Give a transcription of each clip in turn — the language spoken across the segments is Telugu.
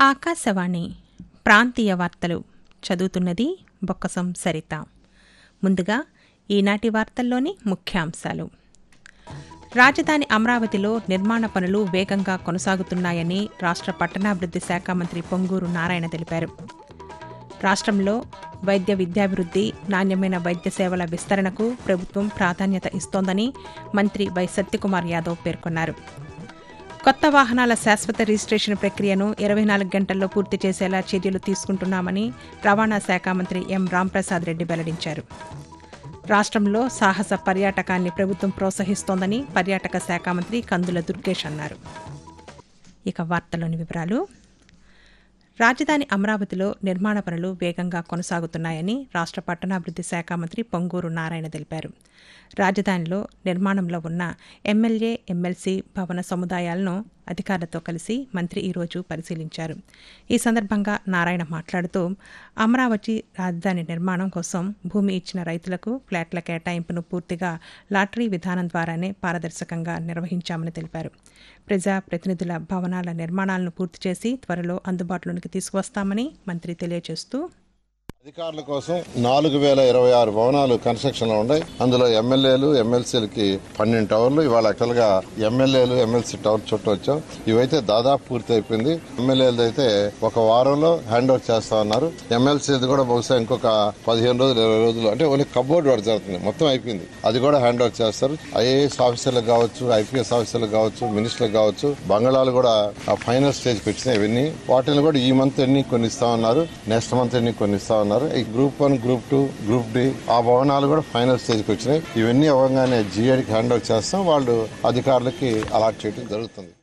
ఆకాశవాణి ప్రాంతీయ వార్తలు చదువుతున్నది బొక్కసం సరిత ముందుగా ఈనాటి వార్తల్లోని ముఖ్యాంశాలు రాజధాని అమరావతిలో నిర్మాణ పనులు వేగంగా కొనసాగుతున్నాయని రాష్ట్ర పట్టణాభివృద్ది శాఖ మంత్రి పొంగూరు నారాయణ తెలిపారు రాష్ట్రంలో వైద్య విద్యాభివృద్ది నాణ్యమైన వైద్య సేవల విస్తరణకు ప్రభుత్వం ప్రాధాన్యత ఇస్తోందని మంత్రి వై సత్యకుమార్ యాదవ్ పేర్కొన్నారు కొత్త వాహనాల శాశ్వత రిజిస్ట్రేషన్ ప్రక్రియను ఇరవై నాలుగు గంటల్లో పూర్తి చేసేలా చర్యలు తీసుకుంటున్నామని రవాణా శాఖ మంత్రి ఎం రాంప్రసాద్ రెడ్డి వెల్లడించారు రాష్ట్రంలో సాహస పర్యాటకాన్ని ప్రభుత్వం ప్రోత్సహిస్తోందని పర్యాటక శాఖ మంత్రి కందుల దుర్గేష్ అన్నారు ఇక వార్తలోని వివరాలు రాజధాని అమరావతిలో నిర్మాణ పనులు వేగంగా కొనసాగుతున్నాయని రాష్ట్ర పట్టణాభివృద్ది శాఖ మంత్రి పొంగూరు నారాయణ తెలిపారు రాజధానిలో నిర్మాణంలో ఉన్న ఎమ్మెల్యే ఎమ్మెల్సీ భవన సముదాయాలను అధికారులతో కలిసి మంత్రి ఈరోజు పరిశీలించారు ఈ సందర్భంగా నారాయణ మాట్లాడుతూ అమరావతి రాజధాని నిర్మాణం కోసం భూమి ఇచ్చిన రైతులకు ఫ్లాట్ల కేటాయింపును పూర్తిగా లాటరీ విధానం ద్వారానే పారదర్శకంగా నిర్వహించామని తెలిపారు ప్రజా ప్రతినిధుల భవనాల నిర్మాణాలను పూర్తి చేసి త్వరలో అందుబాటులోనికి తీసుకువస్తామని మంత్రి తెలియజేస్తూ అధికారుల కోసం నాలుగు వేల ఇరవై ఆరు భవనాలు కన్స్ట్రక్షన్ లో ఉన్నాయి అందులో ఎమ్మెల్యేలు ఎమ్మెల్సీలకి పన్నెండు టవర్లు ఇవాళ యాక్చువల్ గా ఎమ్మెల్యేలు ఎమ్మెల్సీ టవర్ చుట్టూ వచ్చాం ఇవైతే దాదాపు పూర్తి అయిపోయింది ఎమ్మెల్యేలు అయితే ఒక వారంలో హ్యాండ్ ఓవర్ చేస్తా ఉన్నారు ఎమ్మెల్సీది కూడా బహుశా ఇంకొక పదిహేను రోజులు ఇరవై రోజులు అంటే ఓన్లీ కబోర్డ్ వర్క్ జరుగుతుంది మొత్తం అయిపోయింది అది కూడా హ్యాండ్ ఓవర్ చేస్తారు ఐఏఎస్ ఆఫీసర్లకు కావచ్చు ఐపీఎస్ ఆఫీసర్లకు కావచ్చు మినిస్టర్లకు కావచ్చు బంగాళాలు కూడా ఆ ఫైనల్ స్టేజ్కి వచ్చినాయి ఇవన్నీ వాటిని కూడా ఈ మంత్ ఎన్ని కొన్ని ఇస్తా ఉన్నారు నెక్స్ట్ మంత్ ఎన్ని కొన్ని ఇస్తా ఉన్నారు ఈ group one group two group D ఆ భవనాలు కూడా ఫైనల్ స్టేజ్కి వచ్చినాయి ఇవన్నీ అవ్వగానే జిఏడికి హ్యాండ్ ఓవర్ చేస్తాం వాళ్ళు అధికారులకి అలాట్ చేయడం జరుగుతుంది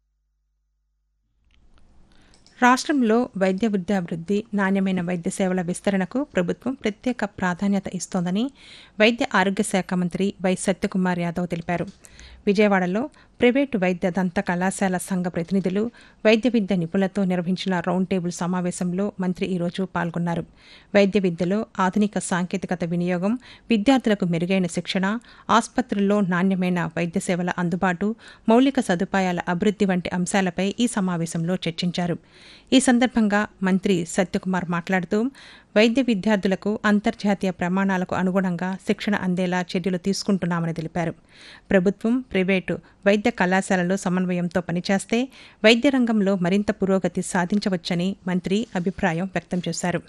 రాష్ట్రంలో వైద్య విద్యాభివృద్ధి నాణ్యమైన వైద్య సేవల విస్తరణకు ప్రభుత్వం ప్రత్యేక ప్రాధాన్యత ఇస్తోందని వైద్య ఆరోగ్య శాఖ మంత్రి వై సత్యకుమార్ యాదవ్ తెలిపారు విజయవాడలో ప్రైవేటు వైద్య దంత కళాశాల సంఘ ప్రతినిధులు వైద్య విద్య నిపుణులతో నిర్వహించిన రౌండ్ టేబుల్ సమావేశంలో మంత్రి ఈరోజు పాల్గొన్నారు వైద్య విద్యలో ఆధునిక సాంకేతికత వినియోగం విద్యార్థులకు మెరుగైన శిక్షణ ఆసుపత్రుల్లో నాణ్యమైన వైద్య సేవల అందుబాటు మౌలిక సదుపాయాల అభివృద్ధి వంటి అంశాలపై ఈ సమావేశంలో చర్చించారు ఈ సందర్భంగా మంత్రి సత్యకుమార్ మాట్లాడుతూ వైద్య విద్యార్థులకు అంతర్జాతీయ ప్రమాణాలకు అనుగుణంగా శిక్షణ అందేలా చర్యలు తీసుకుంటున్నామని తెలిపారు ప్రభుత్వం ప్రైవేటు వైద్య కళాశాలలు సమన్వయంతో పనిచేస్తే వైద్య రంగంలో మరింత పురోగతి సాధించవచ్చని మంత్రి అభిప్రాయం వ్యక్తం చేశారు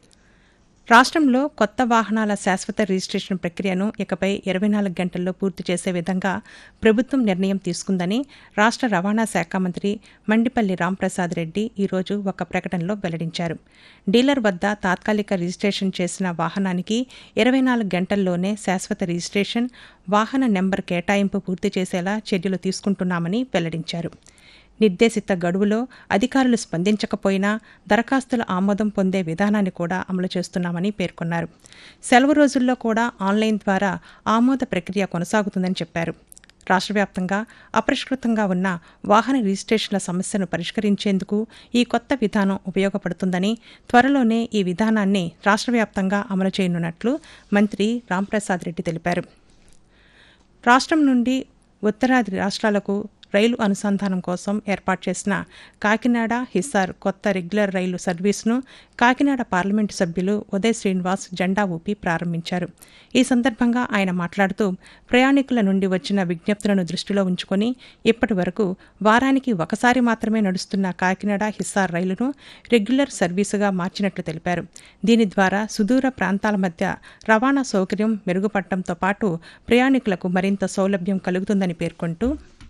రాష్ట్రంలో కొత్త వాహనాల శాశ్వత రిజిస్ట్రేషన్ ప్రక్రియను ఇకపై ఇరవై నాలుగు గంటల్లో పూర్తి చేసే విధంగా ప్రభుత్వం నిర్ణయం తీసుకుందని రాష్ట్ర రవాణా శాఖ మంత్రి మండిపల్లి రాంప్రసాద్ రెడ్డి ఈరోజు ఒక ప్రకటనలో వెల్లడించారు డీలర్ వద్ద తాత్కాలిక రిజిస్ట్రేషన్ చేసిన వాహనానికి ఇరవై నాలుగు గంటల్లోనే శాశ్వత రిజిస్ట్రేషన్ వాహన నెంబర్ కేటాయింపు పూర్తి చేసేలా చర్యలు తీసుకుంటున్నామని వెల్లడించారు నిర్దేశిత గడువులో అధికారులు స్పందించకపోయినా దరఖాస్తుల ఆమోదం పొందే విధానాన్ని కూడా అమలు చేస్తున్నామని పేర్కొన్నారు సెలవు రోజుల్లో కూడా ఆన్లైన్ ద్వారా ఆమోద ప్రక్రియ కొనసాగుతుందని చెప్పారు రాష్ట్ర వ్యాప్తంగా అపరిష్కృతంగా ఉన్న వాహన రిజిస్ట్రేషన్ల సమస్యను పరిష్కరించేందుకు ఈ కొత్త విధానం ఉపయోగపడుతుందని త్వరలోనే ఈ విధానాన్ని రాష్ట్ర వ్యాప్తంగా అమలు చేయనున్నట్లు మంత్రి రాంప్రసాద్ రెడ్డి తెలిపారు రాష్ట్రం నుండి ఉత్తరాది రాష్ట్రాలకు రైలు అనుసంధానం కోసం ఏర్పాటు చేసిన కాకినాడ హిస్సార్ కొత్త రెగ్యులర్ రైలు సర్వీసును కాకినాడ పార్లమెంటు సభ్యులు ఉదయ్ శ్రీనివాస్ జెండా ఊపి ప్రారంభించారు ఈ సందర్భంగా ఆయన మాట్లాడుతూ ప్రయాణికుల నుండి వచ్చిన విజ్ఞప్తులను దృష్టిలో ఉంచుకొని ఇప్పటి వరకు వారానికి ఒకసారి మాత్రమే నడుస్తున్న కాకినాడ హిస్సార్ రైలును రెగ్యులర్ సర్వీసుగా మార్చినట్లు తెలిపారు దీని ద్వారా సుదూర ప్రాంతాల మధ్య రవాణా సౌకర్యం మెరుగుపడటంతో పాటు ప్రయాణికులకు మరింత సౌలభ్యం కలుగుతుందని పేర్కొంటూ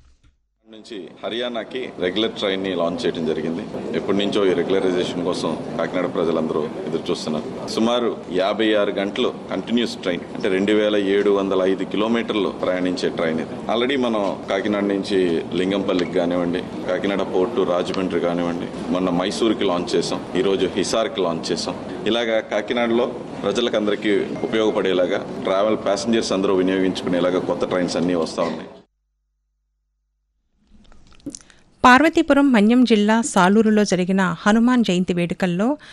నుంచి హర్యానాకి రెగ్యులర్ ట్రైన్ ని లాంచ్ చేయడం జరిగింది ఎప్పటి నుంచో ఈ రెగ్యులరైజేషన్ కోసం కాకినాడ ప్రజలందరూ ఎదురు చూస్తున్నారు సుమారు యాభై ఆరు గంటలు కంటిన్యూస్ ట్రైన్ అంటే రెండు వేల ఏడు వందల ఐదు కిలోమీటర్లు ప్రయాణించే ట్రైన్ ఇది ఆల్రెడీ మనం కాకినాడ నుంచి లింగంపల్లికి కానివ్వండి కాకినాడ పోర్టు రాజమండ్రి కానివ్వండి మొన్న మైసూర్కి లాంచ్ చేసాం ఈ రోజు హిసార్కి లాంచ్ చేసాం ఇలాగా కాకినాడలో ప్రజలకు అందరికీ ఉపయోగపడేలాగా ట్రావెల్ ప్యాసింజర్స్ అందరూ వినియోగించుకునేలాగా కొత్త ట్రైన్స్ అన్నీ వస్తూ ఉన్నాయి పార్వతీపురం మన్యం జిల్లా సాలూరులో జరిగిన హనుమాన్ జయంతి వేడుకల్లో